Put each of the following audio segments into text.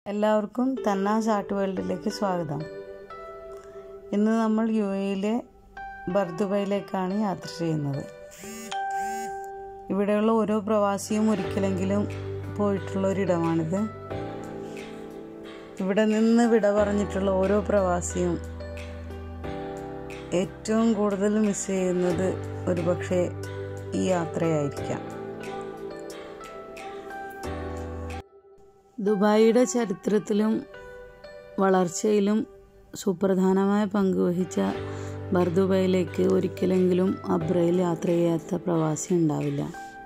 എല്ലാവർക്കും തന്നാസ് ആർട്ട് വേൾഡിലേക്ക് സ്വാഗതം ഇന്ന് നമ്മൾ യു എയിലെ ബർദുബയിലേക്കാണ് യാത്ര ചെയ്യുന്നത് ഇവിടെയുള്ള ഓരോ പ്രവാസിയും ഒരിക്കലെങ്കിലും പോയിട്ടുള്ള ഒരിടമാണിത് ഇവിടെ നിന്ന് വിട പറഞ്ഞിട്ടുള്ള ഓരോ പ്രവാസിയും ഏറ്റവും കൂടുതൽ മിസ് ചെയ്യുന്നത് ഒരുപക്ഷെ ഈ യാത്രയായിരിക്കാം ദുബായിയുടെ ചരിത്രത്തിലും വളർച്ചയിലും സുപ്രധാനമായ പങ്ക് വഹിച്ച ബർദുബയിലേക്ക് ഒരിക്കലെങ്കിലും അബ്രയിൽ യാത്ര ചെയ്യാത്ത പ്രവാസി ഉണ്ടാവില്ല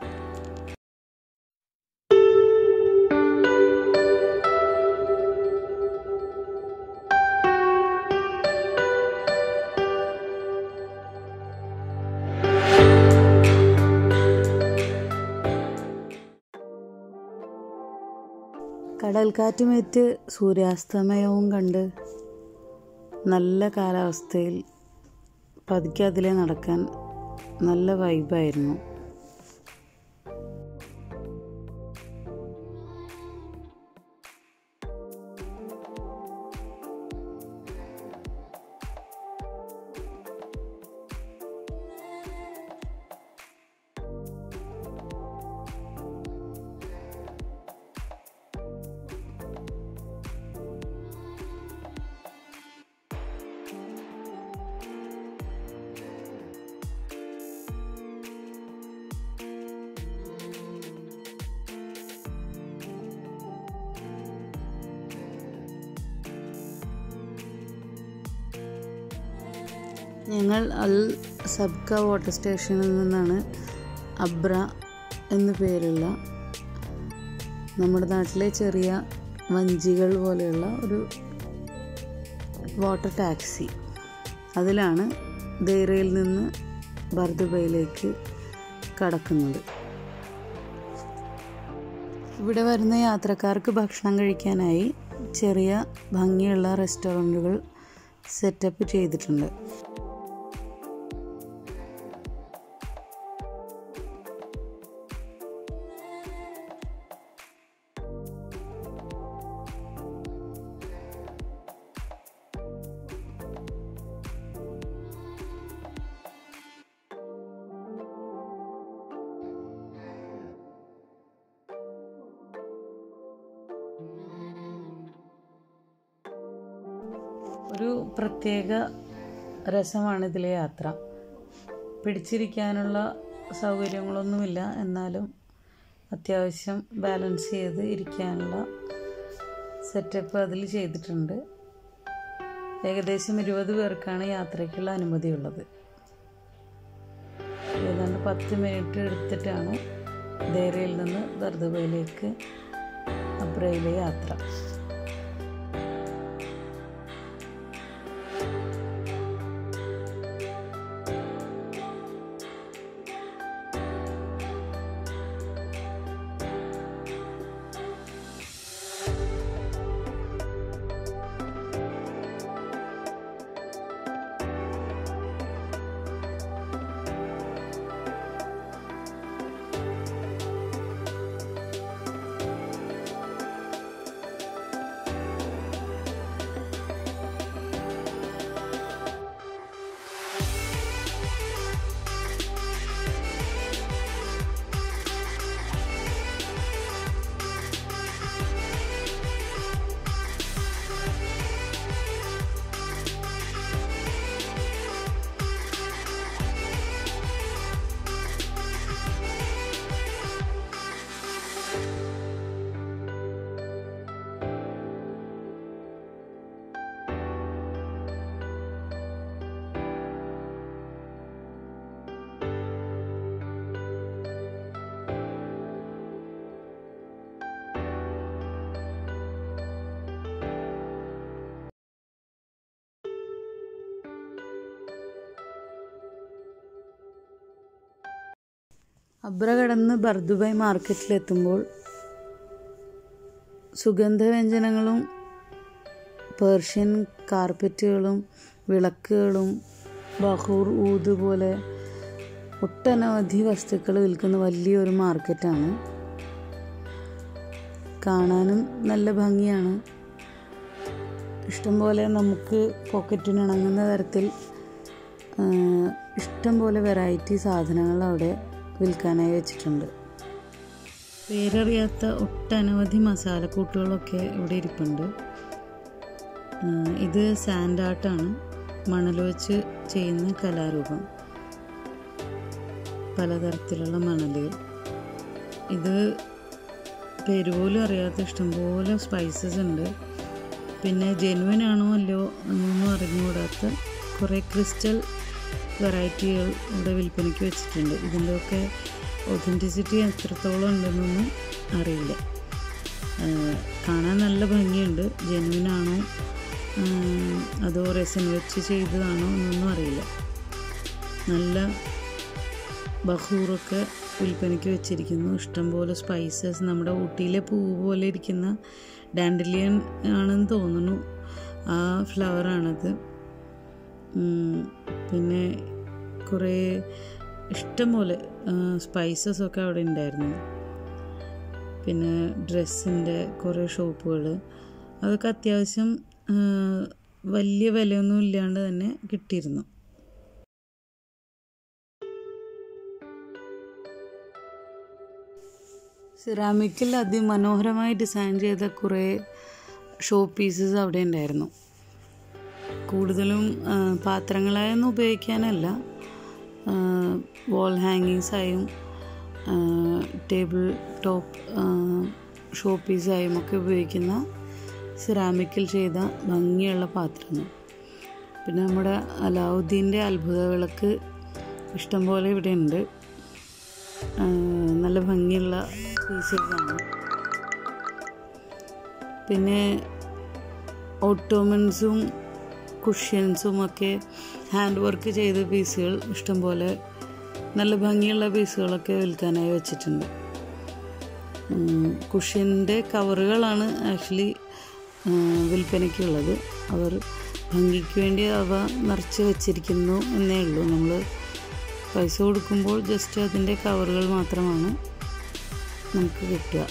കടൽക്കാറ്റുമേറ്റ് സൂര്യാസ്തമയവും കണ്ട് നല്ല കാലാവസ്ഥയിൽ പതുക്കെ അതിലെ നടക്കാൻ നല്ല വൈബായിരുന്നു ഞങ്ങൾ അൽ സബ്ക വാട്ടർ സ്റ്റേഷനിൽ നിന്നാണ് അബ്ര എന്നു പേരുള്ള നമ്മുടെ നാട്ടിലെ ചെറിയ വഞ്ചികൾ പോലെയുള്ള ഒരു വാട്ടർ ടാക്സി അതിലാണ് ദേരയിൽ നിന്ന് ബർദുബയിലേക്ക് കടക്കുന്നത് ഇവിടെ വരുന്ന യാത്രക്കാർക്ക് ഭക്ഷണം കഴിക്കാനായി ചെറിയ ഭംഗിയുള്ള റെസ്റ്റോറൻറ്റുകൾ സെറ്റപ്പ് ചെയ്തിട്ടുണ്ട് ഒരു പ്രത്യേക രസമാണ് ഇതിലെ യാത്ര പിടിച്ചിരിക്കാനുള്ള സൗകര്യങ്ങളൊന്നുമില്ല എന്നാലും അത്യാവശ്യം ബാലൻസ് ചെയ്ത് ഇരിക്കാനുള്ള സെറ്റപ്പ് അതിൽ ചെയ്തിട്ടുണ്ട് ഏകദേശം ഇരുപത് പേർക്കാണ് യാത്രയ്ക്കുള്ള അനുമതിയുള്ളത് ഏതാണ്ട് പത്ത് മിനിറ്റ് എടുത്തിട്ടാണ് ദേരയിൽ നിന്ന് ദർദുബയിലേക്ക് അബ്രയിലെ യാത്ര അബ്ര കടന്ന് ബർദുബായ് മാർക്കറ്റിലെത്തുമ്പോൾ സുഗന്ധവ്യഞ്ജനങ്ങളും പേർഷ്യൻ കാർപ്പറ്റുകളും വിളക്കുകളും ബഹൂർ ഊത് പോലെ ഒട്ടനവധി വസ്തുക്കൾ വിൽക്കുന്ന വലിയൊരു മാർക്കറ്റാണ് കാണാനും നല്ല ഭംഗിയാണ് ഇഷ്ടംപോലെ നമുക്ക് പോക്കറ്റിന് ഇണങ്ങുന്ന തരത്തിൽ ആ, ഇഷ്ടംപോലെ വെറൈറ്റി സാധനങ്ങൾ അവിടെ വിൽക്കാനായി വെച്ചിട്ടുണ്ട് പേരറിയാത്ത ഒട്ടനവധി മസാലക്കൂട്ടുകളൊക്കെ ഇവിടെ ഇരിപ്പുണ്ട് ആ, ഇത് സാൻഡ് ആർട്ടാണ് മണൽ വെച്ച് ചെയ്യുന്ന കലാരൂപം പലതരത്തിലുള്ള മണലുകൾ ഇത് പേര് പോലും അറിയാത്ത ഇഷ്ടംപോലെ സ്പൈസസ് ഉണ്ട് പിന്നെ ജെനുവിൻ ആണോ അല്ലയോ എന്നൊന്നും അറിഞ്ഞുകൂടാത്ത കുറേ ക്രിസ്റ്റൽ വെറൈറ്റികൾ ഇവിടെ വിൽപ്പനയ്ക്ക് വെച്ചിട്ടുണ്ട് ഇതിൻ്റെയൊക്കെ ഒതൻറ്റിസിറ്റി എത്രത്തോളം ഉണ്ടെന്നൊന്നും അറിയില്ല ആ, കാണാൻ നല്ല ഭംഗിയുണ്ട് ജെനുവിൻ ആണോ ആ, അതോ റെസിൻ വെച്ച് ചെയ്തതാണോ എന്നൊന്നും അറിയില്ല നല്ല ബഹൂറൊക്കെ വിൽപ്പനയ്ക്ക് വെച്ചിരിക്കുന്നു ഇഷ്ടംപോലെ സ്പൈസസ് നമ്മുടെ ഊട്ടിയിലെ പൂവ് പോലെ ഇരിക്കുന്ന ഡാൻഡലിയൻ ആണെന്ന് തോന്നുന്നു ആ ഫ്ലവറാണത് ഉം, പിന്നെ കുറേ ഇഷ്ടംപോലെ സ്പൈസസ് ഒക്കെ അവിടെ ഉണ്ടായിരുന്നു പിന്നെ ഡ്രസ്സിൻ്റെ കുറേ ഷോപ്പുകൾ അതൊക്കെ അത്യാവശ്യം ആ, വലിയ വിലയൊന്നും ഇല്ലാണ്ട് തന്നെ കിട്ടിയിരുന്നു സിറാമിക്കിൽ അതിമനോഹരമായി ഡിസൈൻ ചെയ്ത കുറേ ഷോ പീസസ് അവിടെ ഉണ്ടായിരുന്നു കൂടുതലും ആ, പാത്രങ്ങളായൊന്നും ഉപയോഗിക്കാനല്ല വാൾ ഹാങ്ങിങ്സായും ടേബിൾ ടോപ്പ് ഷോ പീസായും ഒക്കെ ഉപയോഗിക്കുന്ന സിറാമിക്കിൽ ചെയ്ത ഭംഗിയുള്ള പാത്രങ്ങൾ പിന്നെ നമ്മുടെ അലാവുദ്ദീൻ്റെ അത്ഭുത വിളക്ക് ഇഷ്ടംപോലെ ഇവിടെ ഉണ്ട് ആ, നല്ല ഭംഗിയുള്ള പീസസാണ് പിന്നെ ഓട്ടോമൻസും കുഷ്യൻസും ഒക്കെ ഹാൻഡ് വർക്ക് ചെയ്ത പീസുകൾ ഇഷ്ടംപോലെ നല്ല ഭംഗിയുള്ള പീസുകളൊക്കെ വിൽക്കാനായി വെച്ചിട്ടുണ്ട് കുഷ്യൻ്റെ കവറുകളാണ് ആക്ച്വലി വിൽപ്പനയ്ക്കുള്ളത് അവർ ഭംഗിക്ക് വേണ്ടി അവ നിറച്ച് വെച്ചിരിക്കുന്നു എന്നേ ഉള്ളൂ നമ്മൾ പൈസ കൊടുക്കുമ്പോൾ ജസ്റ്റ് അതിൻ്റെ കവറുകൾ മാത്രമാണ് നമുക്ക് കിട്ടുക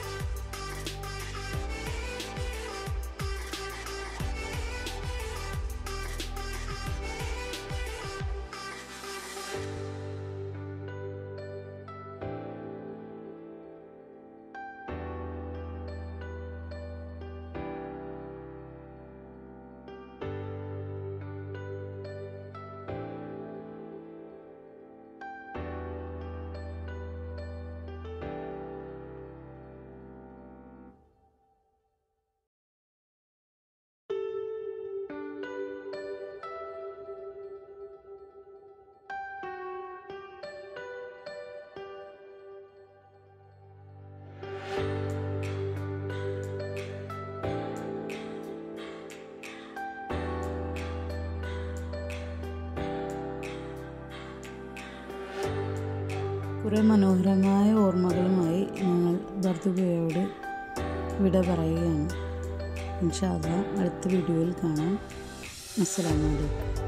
കുറേ മനോഹരമായ ഓർമ്മകളുമായി ഞങ്ങൾ ഭർത്തുകയോട് വിട പറയുകയാണ് ഇൻഷാല്ല അടുത്ത വീഡിയോയിൽ കാണാം അസ്സലാമലൈക്കും